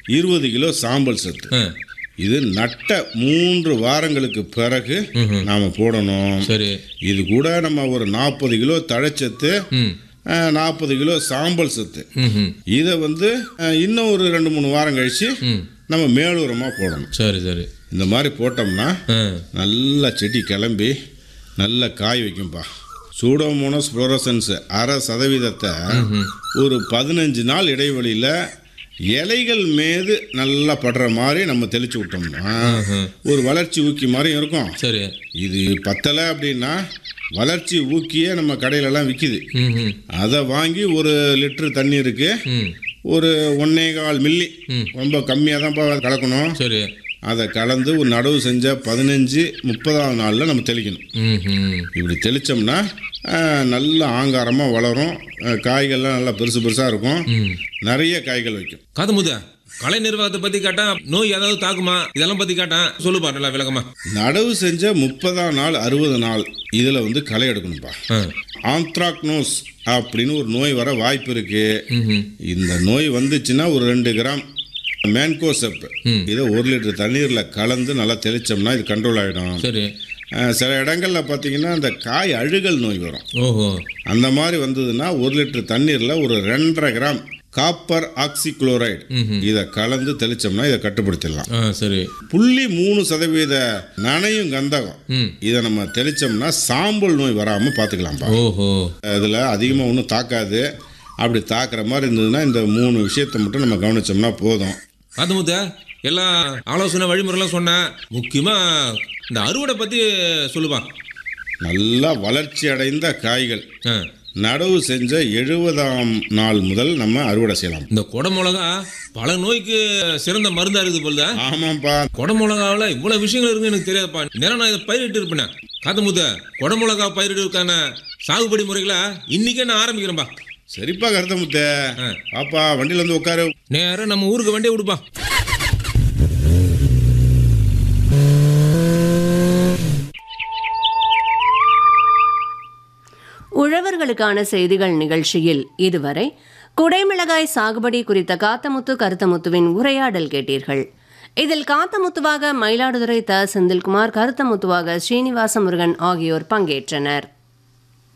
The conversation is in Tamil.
இருபது கிலோ சாம்பல் சத்து ஆ, இது நட்ட மூன்று வாரங்களுக்கு பிறகு நாம போடணும் சரி இது கூட நம்ம ஒரு நாற்பது கிலோ தழைச்சத்து ம் நாற்பது கிலோ சாம்பல் சத்து ம் ம் இதை வந்து அஹ், இன்னும் ஒரு ரெண்டு மூணு வாரம் கழிச்சு ம் நம்ம மேலுரமாக போடணும் சரி சரி இந்த மாதிரி போட்டோம்னா ஆ நல்லா செடி கிளம்பி நல்ல காய் வைக்கும்பா சூடோமோனஸ் ஃப்ளோரசன்ஸ் அரை சதவீதத்தை ஒரு பதினஞ்சு நாள் இடைவெளியில் இலைகள் மீது நல்லா படுற மாதிரி நம்ம தெளிச்சு விட்டோம்னா ஒரு வளர்ச்சி ஊக்கி மாதிரி இருக்கும் சரி இது பத்தலை அப்படின்னா வளர்ச்சி ஊக்கியே நம்ம கடையிலலாம் விற்கிது ம் ம் அதை வாங்கி ஒரு லிட்டரு தண்ணீருக்கு ம் ஒரு ஒன்னே கால் மில்லி ரொம்ப கம்மியாக தான்ப்பா கலக்கணும் சரி அதை கலந்து ஒரு நடவு செஞ்ச பதினஞ்சு முப்பதாவது நாளில் நம்ம தெளிக்கணும் ம் ம் இப்படி தெளித்தோம்னா நல்ல ஆங்காரமாக வளரும் அஹ், காய்கள்லாம் நல்லா பெருசு பெருசாக இருக்கும் நிறைய காய்கள் வைக்கும் காதமுத கலை நிர்வாகத்தை பத்தி கேட்டா நோய் ஏதாவது தாக்குமா இதெல்லாம் பத்தி கேட்டேன் சொல்லுப்பா நல்லா விளக்கமா நடவு செஞ்ச முப்பதாம் நாள் அறுபது நாள் இதில் வந்து களை எடுக்கணும்ப்பா ஆ. ஆந்த்ராக்னோஸ் அப்படின்னு ஒரு நோய் வர வாய்ப்பு இருக்கு ம்ஹும். இந்த நோய் வந்துச்சுன்னா ஒரு ரெண்டு கிராம் மேன்கோசெப் இதை ஒரு லிட்டர் தண்ணீரில் கலந்து நல்லா தெளிச்சோம்னா இது கண்ட்ரோல் ஆகிடும் சரி சில இடங்கள்ல பார்த்தீங்கன்னா இந்த காய் அழுகல் நோய் வரும் ஓஹோ அந்த மாதிரி வந்ததுன்னா ஒரு லிட்டர் தண்ணீரில் ஒரு ரெண்டரை கிராம் காப்பர் ஆக்சிக்ளோரைடு இதை கலந்து தெளிச்சோம்னா இதை கட்டுப்படுத்திடலாம் ஆ சரி புள்ளி மூணு சதவீத நனையும் கந்தகம் ம் இதை நம்ம தெளிச்சோம்னா சாம்பல் நோய் வராமல் பார்த்துக்கலாம்ப்பா ஓஹோ இதில் அதிகமாக ஒன்றும் தாக்காது அப்படி தாக்குற மாதிரி இருந்ததுன்னா இந்த மூணு விஷயத்தை மட்டும் நம்ம கவனிச்சோம்னா போதும் காதமுத்த எல்லாம் ஆலோசனை வழிமுறைலாம் சொன்னேன் முக்கியமா இந்த அறுவடை பத்தி சொல்லுப்பா நல்லா வளர்ச்சி அடைந்த காய்கள் ஆ. நடவு செஞ்ச எழுபதாம் நாள் முதல் நம்ம அறுவடை செய்யலாம் இந்த கொடை மிளகா பல நோய்க்கு சிறந்த மருந்தா இருக்குது போல ஆமாம்ப்பா கொடை மிளகாவில் இவ்வளவு விஷயங்கள் இருக்குன்னு எனக்கு தெரியாதுப்பா நேரம் நான் இதை பயிரிட்டு இருப்பேன் காத்தமுத்த கொடை மிளகா பயிரிடுவதற்கான சாகுபடி முறைகளை இன்னைக்கே நான் ஆரம்பிக்கிறேன்பா சரிப்பா கருத்தமுத்த பாப்பா வண்டியில வந்து உட்காரு நேரம் நம்ம ஊருக்கு வண்டியை விடுப்பா உழவர்களுக்கான செய்திகள் நிகழ்ச்சியில் இதுவரை குடைமிளகாய் சாகுபடி குறித்த காத்தமுத்து கருத்தமுத்துவின் உரையாடல் கேட்டீர்கள் இதில் காத்தமுத்துவாக மயிலாடுதுறை த செந்தில்குமார் கருத்தமுத்துவாக ஸ்ரீனிவாச முருகன் ஆகியோர் பங்கேற்றனர்